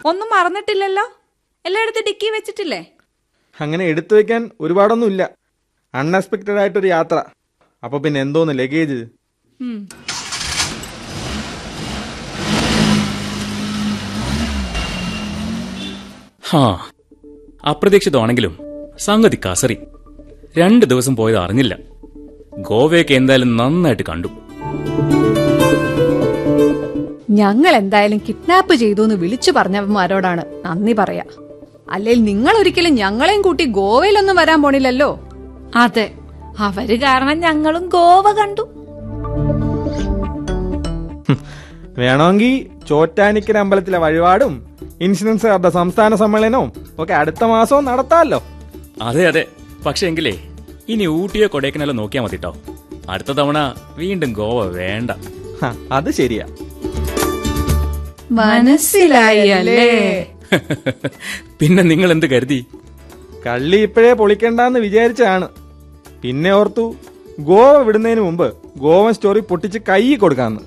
ഒന്നും മറന്നിട്ടില്ലല്ലോ എല്ലായിടത്തും ഡിക്കി വെച്ചിട്ടില്ലേ അങ്ങനെ എടുത്തു വെക്കാൻ ഒരുപാടൊന്നും ഇല്ല അൺഎക്സ്പെക്റ്റഡ് ആയിട്ടൊരു യാത്ര അപ്പൊ പിന്നെ എന്തോന്ന് ലഗേജ് ഉം. ഹാ അപ്രതീക്ഷിതമാണെങ്കിലും സംഗതി കസറി രണ്ട് ദിവസം പോയത് അറിഞ്ഞില്ല ഗോവയൊക്കെ എന്തായാലും നന്നായിട്ട് കണ്ടു ഞങ്ങൾ എന്തായാലും കിഡ്നാപ്പ് ചെയ്തു എന്ന് വിളിച്ചു പറഞ്ഞവന്മാരോടാണ് നന്ദി പറയാ അല്ലെങ്കിൽ നിങ്ങൾ ഒരിക്കലും ഞങ്ങളെയും കൂട്ടി ഗോവയിലൊന്നും വരാൻ പോണില്ലല്ലോ അതെ അവര് കാരണം ഞങ്ങളും ഗോവ കണ്ടു വേണമെങ്കിൽ ചോറ്റാനിക്കര അമ്പലത്തിലെ വഴിപാടും ഇൻഷുറൻസുകാരുടെ സംസ്ഥാന സമ്മേളനവും ഒക്കെ അടുത്ത മാസവും നടത്താമല്ലോ അതെ അതെ പക്ഷെ എങ്കിലേ ഇനി ഊട്ടിയോ കൊടൈക്കനാലോ നോക്കിയാൽ മതി കേട്ടോ അടുത്ത തവണ വീണ്ടും ഗോവ വേണ്ട ഹ, അത് ശരിയാ മനസ്സിലായി അല്ലേ പിന്നെ നിങ്ങൾ എന്ത് കരുതി കള്ളി ഇപ്പോഴേ പൊളിക്കണ്ടെന്ന് വിചാരിച്ചാണ് പിന്നെ ഓർത്തു ഗോവ വിടുന്നതിന് മുമ്പ് ഗോവൻ സ്റ്റോറി പൊട്ടിച്ച് കൈ കൊടുക്കാന്ന്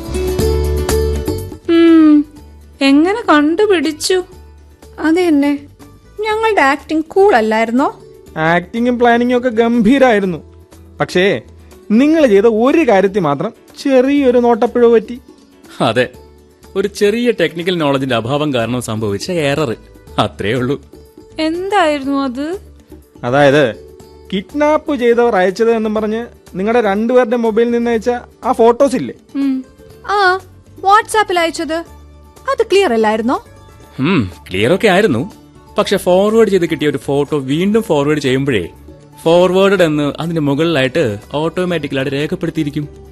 ഉം. എങ്ങനെ കണ്ടുപിടിച്ചു അത് തന്നെ ഞങ്ങളുടെ ആക്ടിങ് കൂൾ അല്ലായിരുന്നോ ആക്ടിങ്ങും പ്ലാനിങ്ങും ഒക്കെ ഗംഭീരായിരുന്നു പക്ഷേ നിങ്ങൾ ചെയ്ത ഒരു കാര്യത്തിൽ മാത്രം ചെറിയൊരു നോട്ടപ്പിഴവ് പറ്റി അതെ ഒരു ചെറിയ ടെക്നിക്കൽ നോളജിന്റെ അഭാവം കാരണം സംഭവിച്ച എറർ അത്രേ ഉള്ളൂ എന്തായിരുന്നു അത് അതായത് കിഡ്നാപ്പ് ചെയ്തവർ അയച്ചത് എന്നും പറഞ്ഞ് നിങ്ങളുടെ രണ്ടുപേരുടെ മൊബൈലിൽ നിന്ന് അയച്ച ആ ഫോട്ടോസ് ഇല്ലേ ഉം. ആ വാട്സാപ്പിൽ അയച്ചത് അത് ക്ലിയർ അല്ലായിരുന്നോ ഉം ക്ലിയർ ഒക്കെ ആയിരുന്നു പക്ഷെ ഫോർവേഡ് ചെയ്ത് കിട്ടിയ ഒരു ഫോട്ടോ വീണ്ടും ഫോർവേഡ് ചെയ്യുമ്പോഴേ ഫോർവേഡ് എന്ന് അതിന് മുകളിലായിട്ട് ഓട്ടോമാറ്റിക്കലായിട്ട് രേഖപ്പെടുത്തിയിരിക്കും